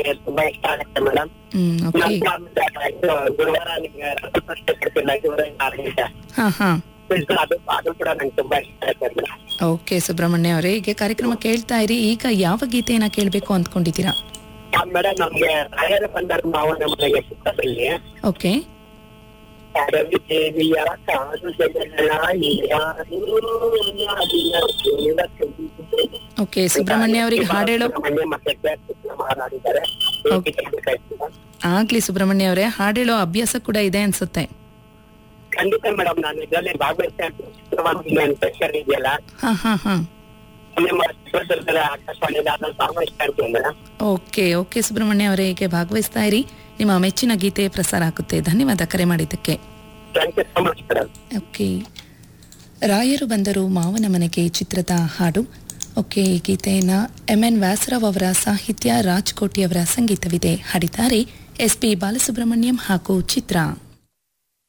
ನನಗೆ ತುಂಬಾ ಇಷ್ಟ ಆಗುತ್ತೆ ಮೇಡಮ್ ಹ್ಮ್ ಓಕೆ ಗುರುವಾರ ನಿಮ್ಗೆ ರಸಪ್ರಶ್ನೆ ಕೊಡ್ತಿಲ್ಲ ಗುರುವಾರ ಆರು ಗಂಟೆ ಹಾ ಹಾ ಅದು ಅದು ಕೂಡ ನಂಗೆ ತುಂಬಾ ಇಷ್ಟ ಆಗುತ್ತೆ ಮೇಡಮ್ ಓಕೆ ಸುಬ್ರಹ್ಮಣ್ಯ ಅವರೇ ಈಗ ಕಾರ್ಯಕ್ರಮ ಕೇಳ್ತಾ ಇರಿ ಈಗ ಯಾವ ಗೀತೆಯನ್ನ ಕೇಳಬೇಕು ಅಂದ್ಕೊಂಡಿದ್ದೀರಾ ಮೇಡಮ್ ನಮ್ಗೆ ರಾಯರ ಬಂದರು ಮಾವನ ಮನೆಗೆ ಚಿತ್ರದಲ್ಲಿ ಓಕೆ ರವಿ ದೇವಿಯ ಕಾದು ಜಗಗಳ ಯಾರು ಓಕೆ ಸುಬ್ರಹ್ಮಣ್ಯ ಅವರಿಗೆ ಹಾಡೇಳೋ ಸುಬ್ರಹ್ಮಣ್ಯ ಮತ್ತೆ ಮಾತಾಡಿದ್ದಾರೆ Okay. ಆಗ್ಲಿ ಸುಬ್ರಹ್ಮಣ್ಯ ಅವರೇ ಹಾಡೇಳೋ ಅಭ್ಯಾಸ ಕೂಡ ಇದೆ ಅನ್ಸುತ್ತೆ ಖಂಡಿತ ಮೇಡಮ್ ನಾನು ಇದರಲ್ಲಿ ಭಾಗವಹಿಸ್ತಾ ಚಿತ್ರವಾಹಿನಿ ಅಂತ ಇದೆಯಲ್ಲ ಹಾ ಹಾ ಹಾ ನಿಮ್ಮ ಚಿತ್ರದುರ್ಗದ ಆಕಾಶವಾಣಿಯಲ್ಲಿ ಅದನ್ನು ಭಾಗವಹಿಸ್ತಾ ಇರ್ತೀನಿ ಮೇಡಮ್ ಓಕೆ ಓಕೆ ಸುಬ್ರಹ್ಮಣ್ಯ ಅವರೇ ಹೀಗೆ ಭಾಗವಹಿಸ್ತಾ ಇರಿ ನಿಮ್ಮ ಮೆಚ್ಚಿನ ಗೀತೆ ಪ್ರಸಾರ ಆಗುತ್ತೆ ಧನ್ಯವಾದ ಕರೆ ಮಾಡಿದ್ದಕ್ಕೆ thank you so much madam okay ರಾಯರು ಬಂದರು ಮಾವನ ಮನೆಗೆ ಚಿತ್ರದ ಹಾಡು ಓಕೆ ಈ ಗೀತೆಯನ್ನ ಎಂ ಎನ್ ವ್ಯಾಸರಾವ್ ಅವರ ಸಾಹಿತ್ಯ ರಾಜ್ಕೋಟಿ ಅವರ ಸಂಗೀತವಿದೆ ಹಾಡಿದ್ದಾರೆ ಎಸ್ ಪಿ ಬಾಲಸುಬ್ರಹ್ಮಣ್ಯಂ ಹಾಗೂ ಚಿತ್ರ